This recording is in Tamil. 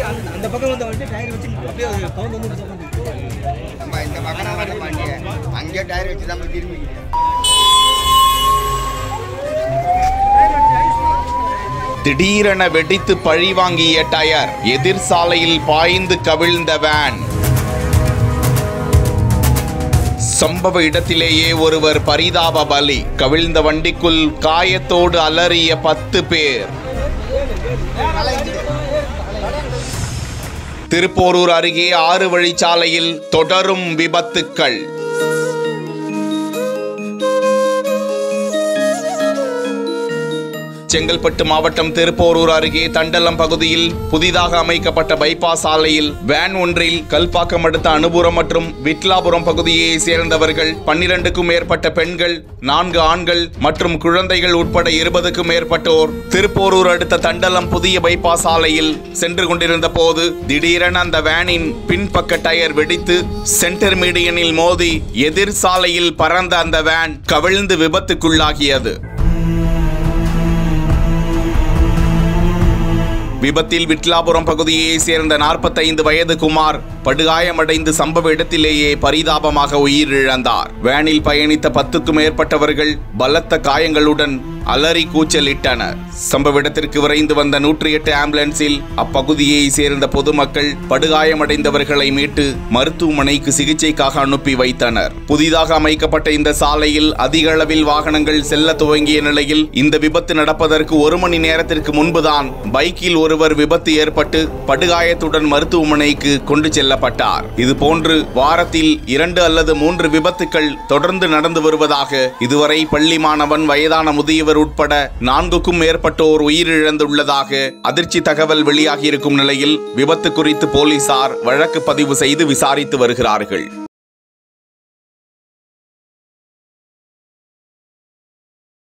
அந்த அந்த பக்கம் வந்த வண்டி டயர் வச்சு அப்படியே கவுண்ட் வந்து இந்த பக்கம் நிக்குது. நம்ம இந்த பக்கம் வர மாட்டிய அங்கேயே டயர் வச்சு நம்ம திரும்பி திடீரென வெடித்து பழிவாங்கிய டயர் எதிர் சாலையில் பாய்ந்து கவிழ்ந்த வேன் சம்பவ இடத்திலேயே ஒருவர் பரிதாப பலி கவிழ்ந்த வண்டிக்குள் காயத்தோடு அலறிய பத்து பேர் திருப்போரூர் அருகே ஆறு வழிச்சாலையில் தொடரும் விபத்துக்கள் செங்கல்பட்டு மாவட்டம் திருப்போரூர் அருகே தண்டலம் பகுதியில் புதிதாக அமைக்கப்பட்ட பைபாஸ் சாலையில் வேன் ஒன்றில் கல்பாக்கம் அடுத்த அனுபுரம் மற்றும் விட்லாபுரம் பகுதியை சேர்ந்தவர்கள் பன்னிரண்டுக்கும் மேற்பட்ட பெண்கள் நான்கு ஆண்கள் மற்றும் குழந்தைகள் உட்பட இருபதுக்கும் மேற்பட்டோர் திருப்போரூர் அடுத்த தண்டலம் புதிய பைபாஸ் சாலையில் சென்று கொண்டிருந்த போது திடீரென அந்த வேனின் பின்பக்க டயர் வெடித்து சென்டர் மீடியனில் மோதி எதிர் சாலையில் பறந்த அந்த வேன் கவிழ்ந்து விபத்துக்குள்ளாகியது விபத்தில் விட்லாபுரம் பகுதியை சேர்ந்த 45 வயது குமார் படுகாயமடைந்து சம்பவ இடத்திலேயே பரிதாபமாக உயிரிழந்தார் வேனில் பயணித்த பத்துக்கும் மேற்பட்டவர்கள் பலத்த காயங்களுடன் அலறி கூச்சலிட்டனர் சம்பவ இடத்திற்கு விரைந்து வந்த நூற்றி எட்டு ஆம்புலன்ஸில் அப்பகுதியை சேர்ந்த பொதுமக்கள் படுகாயமடைந்தவர்களை மீட்டு மருத்துவமனைக்கு சிகிச்சைக்காக அனுப்பி வைத்தனர் புதிதாக அமைக்கப்பட்ட இந்த சாலையில் அதிக அளவில் வாகனங்கள் செல்ல துவங்கிய நிலையில் இந்த விபத்து நடப்பதற்கு ஒரு மணி நேரத்திற்கு முன்புதான் பைக்கில் ஒருவர் விபத்து ஏற்பட்டு படுகாயத்துடன் மருத்துவமனைக்கு கொண்டு செல்லப்பட்டார் இது போன்று வாரத்தில் இரண்டு அல்லது மூன்று விபத்துக்கள் தொடர்ந்து நடந்து வருவதாக இதுவரை பள்ளி மாணவன் வயதான முதியவர் உட்பட நான்குக்கும் மேற்பட்டோர் உயிரிழந்துள்ளதாக அதிர்ச்சி தகவல் வெளியாகியிருக்கும் நிலையில் விபத்து குறித்து போலீசார் வழக்கு பதிவு செய்து விசாரித்து வருகிறார்கள்